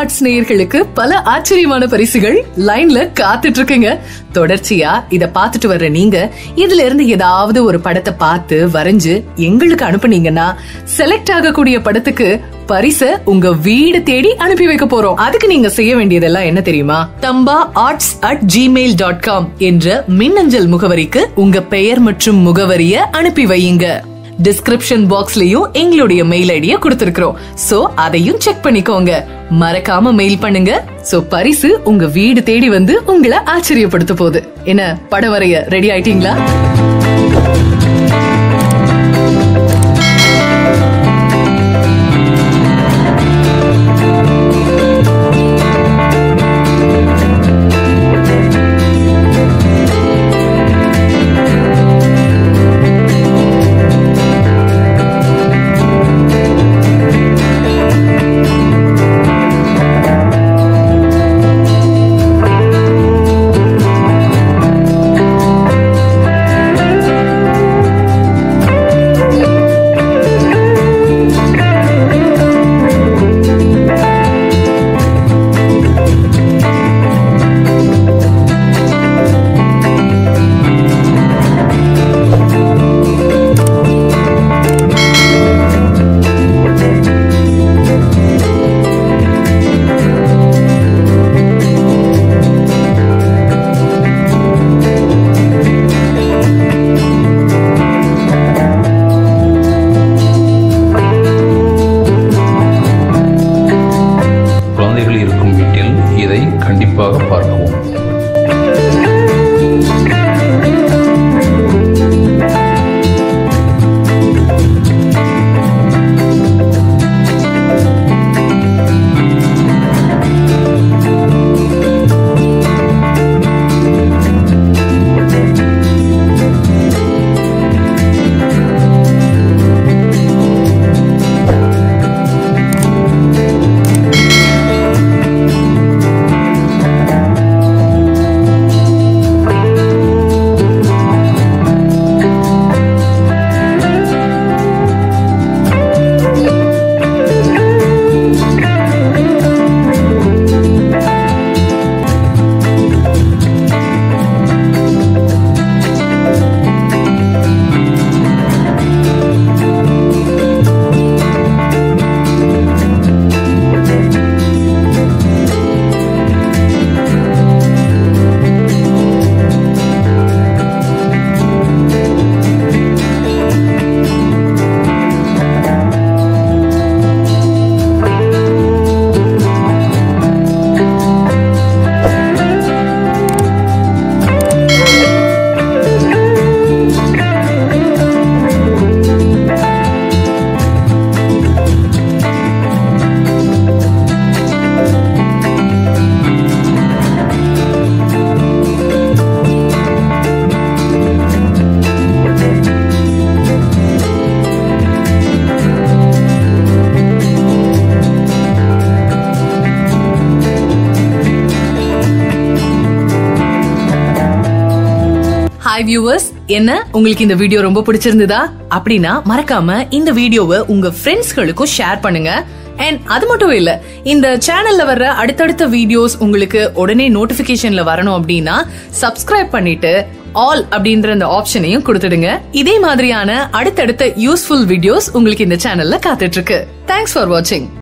arts நேயர்களுக்கு பல ஆச்சரியமான பரிசுகள் லைன்ல காத்துட்டு இருக்குங்க தொடர்ச்சியா இத பாத்துட்டு வர்ற நீங்க இதுல இருந்து ஏதாவது ஒரு படத்தை பார்த்து வரைஞ்சு எங்களுக்கு அனுப்புனீங்கன்னா செலக்ட் ஆகக்கூடிய படத்துக்கு பரிச உங்க வீடு தேடி அனுப்பி வைக்க போறோம் அதுக்கு நீங்க செய்ய வேண்டியதெல்லாம் என்ன தெரியுமா தம்பா arts at Gmail dot com என்ற மின்னஞ்சல் முகவரிக்கு உங்க பெயர் மற்றும் முகவரிய அனுப்பி வையுங்க டிஸ்கிரிப்ஷன் பாக்ஸ்லயும் எங்களுடைய மெயில் ஐடிய கொடுத்திருக்கிறோம் சோ அதையும் செக் பண்ணிக்கோங்க மறக்காம மெயில் பண்ணுங்க சோ பரிசு உங்க வீடு தேடி வந்து உங்களை ஆச்சரியப்படுத்த போகுது என்ன படம் வரைய ரெடி ஆயிட்டீங்களா குழந்தைகள் இருக்கும் வீட்டில் இதை கண்டிப்பாக பார்க்கவும் ஹாய் வியூவர்ஸ் என்ன உங்களுக்கு இந்த வீடியோ ரொம்ப பிடிச்சிருந்ததா அப்படின்னா மறக்காம இந்த வீடியோவை உங்க ஃப்ரெண்ட்ஸ்களுக்கும் ஷேர் பண்ணுங்க அண்ட் அது மட்டும் இல்ல இந்த சேனல்ல வர்ற அடுத்தடுத்த வீடியோஸ் உங்களுக்கு உடனே நோட்டிபிகேஷன்ல வரணும் அப்படின்னா சப்ஸ்கிரைப் பண்ணிட்டு ஆல் அப்படின்ற அந்த ஆப்ஷனையும் கொடுத்துடுங்க இதே மாதிரியான அடுத்தடுத்த யூஸ்ஃபுல் வீடியோஸ் உங்களுக்கு இந்த சேனல்ல காத்துட்டு இருக்கு தேங்க்ஸ் ஃபார் வாட்சிங்